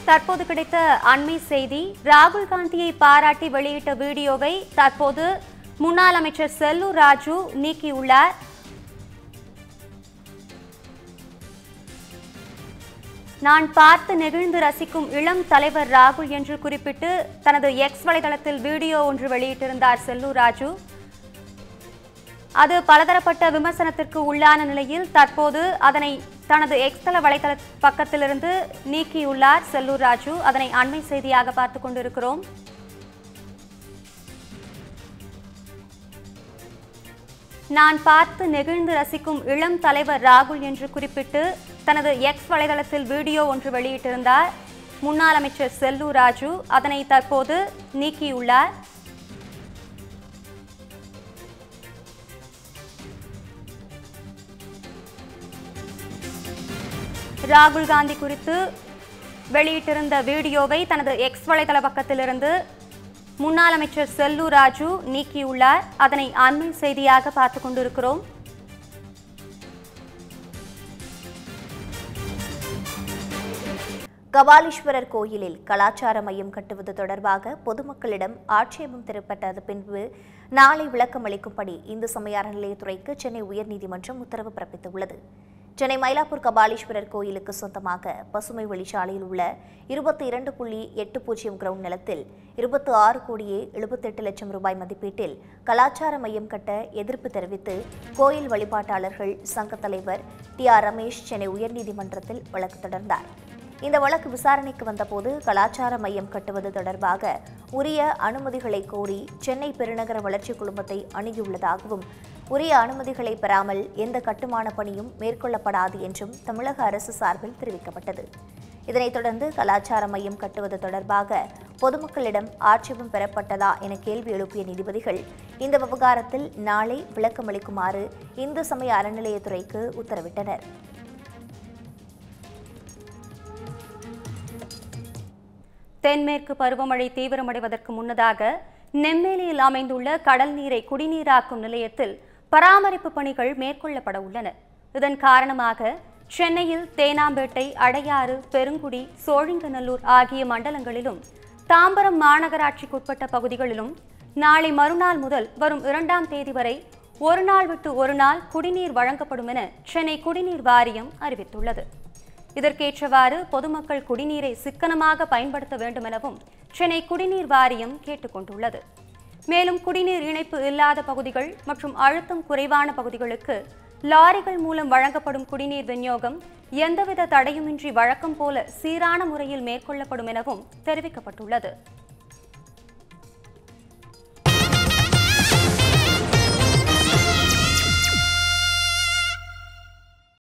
தற்போது கிடைத்த அண்மை செய்தி ராகுல் காந்தியை பாராட்டி வெளியிட்ட வீடியோவை தற்போது முன்னாள் அமைச்சர் செல்லூர் ராஜு நீக்கியுள்ளார் நான் பார்த்து நெகிழ்ந்து ரசிக்கும் இளம் தலைவர் ராகுல் என்று குறிப்பிட்டு தனது எக்ஸ் வலைதளத்தில் வீடியோ ஒன்று வெளியிட்டிருந்தார் செல்லூர் ராஜு அது பலதரப்பட்ட விமர்சனத்திற்கு உள்ளான நிலையில் தற்போது அதனை தனது எக்ஸ்தல வலைதள பக்கத்திலிருந்து நீக்கியுள்ளார் செல்லூர் ராஜு அதனை அண்மை செய்தியாக பார்த்துக் கொண்டிருக்கிறோம் நான் பார்த்து நெகிழ்ந்து ரசிக்கும் இளம் தலைவர் ராகுல் என்று குறிப்பிட்டு தனது எக்ஸ் வலைதளத்தில் வீடியோ ஒன்று வெளியிட்டிருந்தார் முன்னாள் அமைச்சர் செல்லூர் ராஜு அதனை தற்போது நீக்கியுள்ளார் ராகுல் காந்தி குறித்து வெளியிட்டிருந்த வீடியோவை தனது எக்ஸ் வலைதள பக்கத்திலிருந்து முன்னாள் அமைச்சர் செல்லூர் ராஜு நீக்கியுள்ளார் அதனை அண்மை செய்தியாக பார்த்துக் கொண்டிருக்கிறோம் கபாலீஸ்வரர் கோயிலில் கலாச்சார மையம் கட்டுவது தொடர்பாக பொதுமக்களிடம் ஆட்சேபம் தெரிவிக்கப்பட்டது பின்பு நாளை விளக்கம் அளிக்கும்படி இந்து சமய அறநிலையத்துறைக்கு சென்னை உயர்நீதிமன்றம் உத்தரவு பிறப்பித்துள்ளது சென்னை மயிலாப்பூர் கபாலீஸ்வரர் கோயிலுக்கு சொந்தமாக பசுமை வழிச்சாலையில் உள்ள இருபத்தி இரண்டு புள்ளி எட்டு பூஜ்ஜியம் கிரவுண்ட் நிலத்தில் இருபத்தி ஆறு கோடியே எழுபத்தெட்டு லட்சம் ரூபாய் மதிப்பீட்டில் கலாச்சார மையம் கட்ட எதிர்ப்பு தெரிவித்து கோயில் வழிபாட்டாளர்கள் சங்க தலைவர் டி ஆர் ரமேஷ் சென்னை உயர்நீதிமன்றத்தில் வழக்கு தொடர்ந்தார் இந்த வழக்கு விசாரணைக்கு வந்தபோது கலாச்சார மையம் கட்டுவது தொடர்பாக உரிய அனுமதிகளை கோரி சென்னை பெருநகர வளர்ச்சி குழுமத்தை அணுகியுள்ளதாகவும் உரிய அனுமதிகளை பெறாமல் எந்த கட்டுமான பணியும் மேற்கொள்ளப்படாது என்றும் தமிழக அரசு சார்பில் தெரிவிக்கப்பட்டது இதனைத் தொடர்ந்து கலாச்சார மையம் கட்டுவது தொடர்பாக பொதுமக்களிடம் ஆட்சேபம் பெறப்பட்டதா என கேள்வி எழுப்பிய நீதிபதிகள் இந்த விவகாரத்தில் நாளை விளக்கமளிக்குமாறு இந்து சமய அறநிலையத்துறைக்கு உத்தரவிட்டனர் தென்மேற்கு பருவமழை தீவிரமடைவதற்கு முன்னதாக நெம்மேலியில் அமைந்துள்ள கடல் நீரை குடிநீராக்கும் நிலையத்தில் பராமரிப்பு பணிகள் மேற்கொள்ளப்பட உள்ளன இதன் காரணமாக சென்னையில் தேனாம்பேட்டை அடையாறு பெருங்குடி சோழிங்கநல்லூர் ஆகிய மண்டலங்களிலும் தாம்பரம் மாநகராட்சிக்குட்பட்ட பகுதிகளிலும் நாளை மறுநாள் முதல் வரும் இரண்டாம் தேதி வரை ஒரு நாள் விட்டு ஒரு நாள் குடிநீர் வழங்கப்படும் என சென்னை குடிநீர் வாரியம் அறிவித்துள்ளது இதற்கேற்றவாறு பொதுமக்கள் குடிநீரை சிக்கனமாக பயன்படுத்த வேண்டும் எனவும் சென்னை குடிநீர் வாரியம் கேட்டுக்கொண்டுள்ளது மேலும் குடிநீர் இணைப்பு இல்லாத பகுதிகள் மற்றும் அழுத்தம் குறைவான பகுதிகளுக்கு லாரிகள் மூலம் வழங்கப்படும் குடிநீர் விநியோகம் எந்தவித தடையுமின்றி வழக்கம் போல சீரான முறையில் மேற்கொள்ளப்படும் எனவும் தெரிவிக்கப்பட்டுள்ளது